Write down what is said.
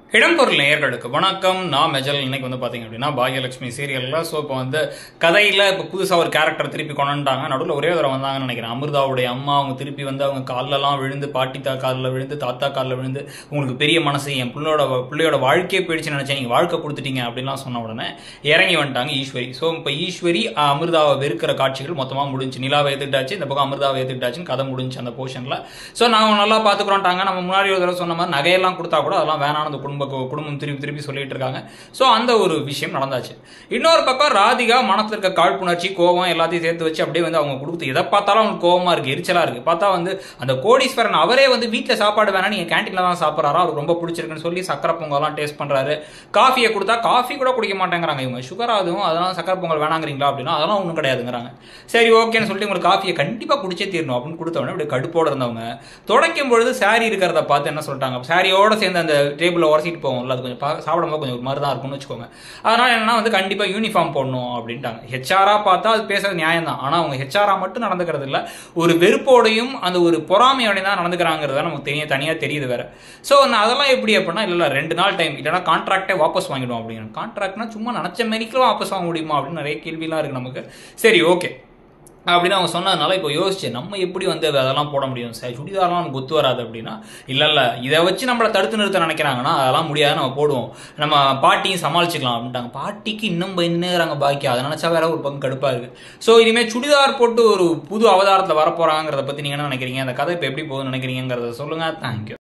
இடம்பொருள் நேயர்களுக்கு வணக்கம் நான் மெஜல் இன்னைக்கு வந்து பார்த்தீங்க அப்படின்னா பாகியலட்சுமி சீரியலில் ஸோ இப்போ வந்து கதையில் இப்போ புதுசாக ஒரு கேரக்டர் திருப்பி கொண்டுட்டாங்க நடுவில் ஒரே தடவை வந்தாங்கன்னு நினைக்கிறேன் அமிர்தாவுடைய அம்மா அவங்க திருப்பி வந்து அவங்க கால்லலாம் விழுந்து பாட்டி தா காலில் விழுந்து தாத்தா காலில் விழுந்து உங்களுக்கு பெரிய மனசு என் பிள்ளையோட பிள்ளையோட வாழ்க்கையே போயிடுச்சு நினச்சேன் நீங்கள் வாழ்க்கை கொடுத்துட்டீங்க அப்படின்லாம் சொன்ன உடனே இறங்கி வந்துட்டாங்க ஈஸ்வரி ஸோ இப்போ ஈஸ்வரி அஹ், அமிர்தாவை வெறுக்கிற காட்சிகள் மொத்தமாக முடிஞ்சு நிலாவை ஏற்றுக்கிட்டாச்சு இந்த பக்கம் அமிர்தாவை ஏற்றுக்கிட்டாச்சுன்னு கதை முடிஞ்சு அந்த போர்ஷனில் ஸோ நாங்கள் நல்லா பார்த்துக்குறோன்ட்டாங்க நம்ம முன்னாடி ஒரு தடவை சொன்ன மாதிரி நகையெல்லாம் கொடுத்தா கூட அதெல்லாம் வேணாம் அந்த குடும்ப குடும்பம் திருப்பி திருப்பி சொல்லிட்டு இருக்காங்க ஸோ அந்த ஒரு விஷயம் நடந்தாச்சு இன்னொரு பக்கம் ராதிகா மனத்துல இருக்க காழ்ப்புணர்ச்சி கோவம் எல்லாத்தையும் சேர்த்து வச்சு அப்படியே வந்து அவங்க கொடுத்து எதை பார்த்தாலும் அவங்களுக்கு கோவமா இருக்கு எரிச்சலா இருக்கு பார்த்தா வந்து அந்த கோடீஸ்வரன் அவரே வந்து வீட்டில் சாப்பாடு வேணா நீங்க கேன்டீன்ல தான் சாப்பிட்றாரா அவருக்கு ரொம்ப பிடிச்சிருக்குன்னு சொல்லி சக்கரை பொங்கல்லாம் டேஸ்ட் பண்றாரு காஃபியை கொடுத்தா காஃபி கூட குடிக்க மாட்டேங்கிறாங்க இவங்க சுகர் ஆகும் அதெல்லாம் சக்கரை பொங்கல் வேணாங்கிறீங்களா அப்படின்னா அதெல்லாம் ஒன்றும் கிடையாதுங்கிறாங்க சரி ஓகேன்னு சொல்லிட்டு உங்களுக்கு காஃபியை கண்டிப்பா குடிச்சே தீரணும் அப்படின்னு கொடுத்த உடனே அப்படியே கடுப்போட இருந்தவங்க துடைக்கும் பொழுது சாரி இருக்கிறத பார்த்து என்ன சொல்லிட்டாங்க சாரியோட சேர்ந்து அந்த டேபிளில் உரசிட்டு போவோம்ல அது கொஞ்சம் பா- சாப்பிடும்போது கொஞ்சம் ஒரு மாதிரி தான் இருக்கும்னு வச்சுக்கோங்க அதனால என்னன்னா வந்து கண்டிப்பா யூனிஃபார்ம் போடணும் அப்படின்ட்டாங்க ஹெச்ஆரா பார்த்தா அது பேசுறது நியாயம் தான் ஆனா அவங்க ஹெச்ஆரா மட்டும் நடந்துக்கிறது இல்ல ஒரு வெறுப்போடையும் அந்த ஒரு பொறாமையோடையும் தான் நடந்துக்கிறாங்கிறத நமக்கு தெரிய தனியா தெரியுது வேற ஸோ அதெல்லாம் எப்படி அப்படின்னா இல்ல இல்ல ரெண்டு நாள் டைம் இல்லைன்னா கான்ட்ராக்டே வாபஸ் வாங்கிடுவோம் அப்படின்னு கான்ட்ராக்ட்னா சும்மா நினைச்ச மாதிரிக்கெல்லாம் வாபஸ் வாங்க முடியுமா அப்படின்னு நிறைய கேள்விலாம் இருக்கு நமக்கு சரி ஓகே அப்படின்னு அவங்க சொன்னதுனால இப்போ யோசிச்சு நம்ம எப்படி வந்து அதெல்லாம் போட முடியும் சார் சுடிதார்லாம் நமக்கு ஒத்து வராது அப்படின்னா இல்லை இல்லை இதை வச்சு நம்மளை தடுத்து நிறுத்த நினைக்கிறாங்கன்னா அதெல்லாம் முடியாது நம்ம போடுவோம் நம்ம பாட்டியும் சமாளிச்சுக்கலாம் அப்படின்ட்டாங்க பாட்டிக்கு இன்னும் பயந்துறாங்க பாக்கி அதை நினைச்சா வேற ஒரு பக்கம் கடுப்பா இருக்கு ஸோ இனிமேல் சுடிதார் போட்டு ஒரு புது அவதாரத்தில் வரப்போறாங்கிறத பத்தி நீங்க என்ன நினைக்கிறீங்க அந்த கதை இப்போ எப்படி போகுதுன்னு நினைக்கிறீங்கிறத சொல்லுங்க தேங்க்யூ